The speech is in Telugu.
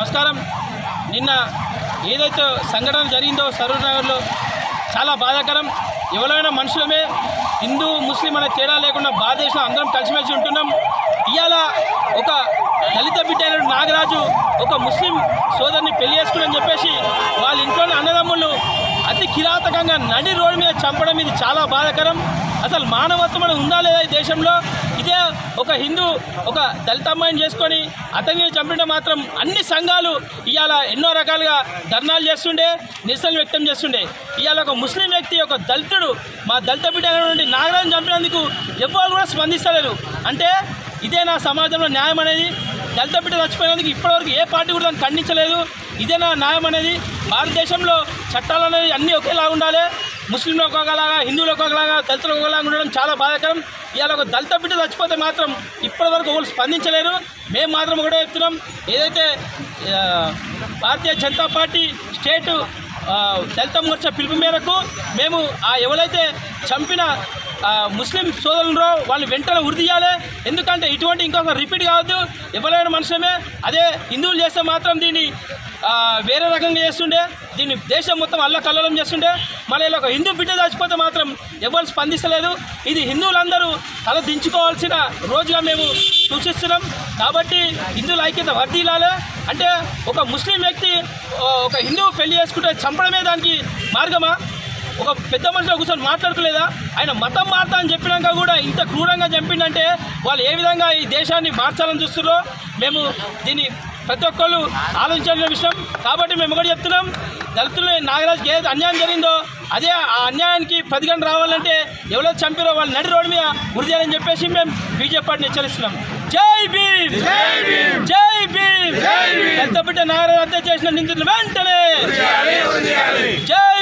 నమస్కారం నిన్న ఏదైతే సంఘటన జరిగిందో సరూర్ నగర్లో చాలా బాధాకరం ఎవరైనా మనుషులమే హిందూ ముస్లిం అనే తేడా లేకుండా భారతదేశంలో అందరం కలిసిమెలిసి ఉంటున్నాం ఇవాళ ఒక దళిత బిడ్డ అయిన నాగరాజు ఒక ముస్లిం సోదరిని పెళ్లి చేసుకుని చెప్పేసి వాళ్ళ ఇంట్లోని అన్నదమ్ములు అతి కిరాతకంగా నడి రోడ్డు మీద చంపడం ఇది చాలా బాధాకరం అసలు మానవత్వం అనేది ఉందా లేదా ఈ దేశంలో ఇదే ఒక హిందూ ఒక దళిత అమ్మాయిని చేసుకొని అతన్ని చంపిన మాత్రం అన్ని సంఘాలు ఇవాళ ఎన్నో రకాలుగా ధర్నాలు చేస్తుండే నిరసనలు వ్యక్తం చేస్తుండే ఇవాళ ఒక ముస్లిం వ్యక్తి ఒక దళితుడు మా దళిత బిడ్డ అయినటువంటి నాగరాజుని చంపినందుకు ఎవ్వరు కూడా స్పందిస్తలేరు అంటే ఇదే నా సమాజంలో న్యాయం అనేది దళిత బిడ్డ చచ్చిపోయినందుకు ఇప్పటివరకు ఏ పార్టీ కూడా దాన్ని ఖండించలేదు ఇదే నా న్యాయం అనేది భారతదేశంలో చట్టాలు అనేది అన్నీ ఒకేలా ఉండాలి ముస్లింలకు ఒకలాగా హిందువులకు ఒకలాగా దళితులకు ఒకలాగా ఉండడం చాలా బాధాకరం ఇవాళ ఒక దళిత బిడ్డ చచ్చిపోతే మాత్రం ఇప్పటివరకు ఒకరు స్పందించలేరు మేము మాత్రం ఒకటే చెప్తున్నాం ఏదైతే ఆ, భారతీయ జనతా పార్టీ స్టేటు ఆ, దళిత మోర్చా పిలుపు మేరకు మేము ఆ ఎవరైతే చంపిన ఆ, ముస్లిం సోదరులరో వాళ్ళు వెంటనే ఉరి తీయాలి ఎందుకంటే ఇటువంటి ఇంకొక రిపీట్ కావద్దు ఎవరైనా మనుషులమే అదే హిందువులు చేస్తే మాత్రం దీన్ని ఆ, వేరే రకంగా చేస్తుండే దీన్ని దేశం మొత్తం అల్లకల్లోలం చేస్తుండే మళ్ళీ ఇలా ఒక హిందూ బిడ్డ చచ్చిపోతే మాత్రం ఎవరు స్పందిస్తలేదు ఇది హిందువులందరూ తల దించుకోవాల్సిన రోజుగా మేము సూచిస్తున్నాం కాబట్టి హిందువుల ఐక్యత వర్దీలాలే అంటే ఒక ముస్లిం వ్యక్తి ఓ, ఒక హిందువు పెళ్లి చేసుకుంటే చంపడమే దానికి మార్గమా ఒక పెద్ద మనిషిలో కూర్చొని మాట్లాడుకోలేదా ఆయన మతం మారుతా అని చెప్పినాక కూడా ఇంత క్రూరంగా చంపిండంటే వాళ్ళు ఏ విధంగా ఈ దేశాన్ని మార్చాలని చూస్తున్నారో మేము దీన్ని ప్రతి ఒక్కళ్ళు ఆలోచించాల్సిన విషయం కాబట్టి మేము ఒకటి చెప్తున్నాం దళితులు నాగరాజుకి ఏది అన్యాయం జరిగిందో అదే ఆ అన్యాయానికి ప్రతిగంట రావాలంటే ఎవరైతే చంపారో వాళ్ళు నడి రోడ్డు మీద ఉరి చేయాలని చెప్పేసి మేము బీజేపీ పార్టీని హెచ్చరిస్తున్నాం జై భీమ్ జై భీమ్ దళిత బిడ్డ నాగరాజు హత్య చేసిన నిందితులు వెంటనే జై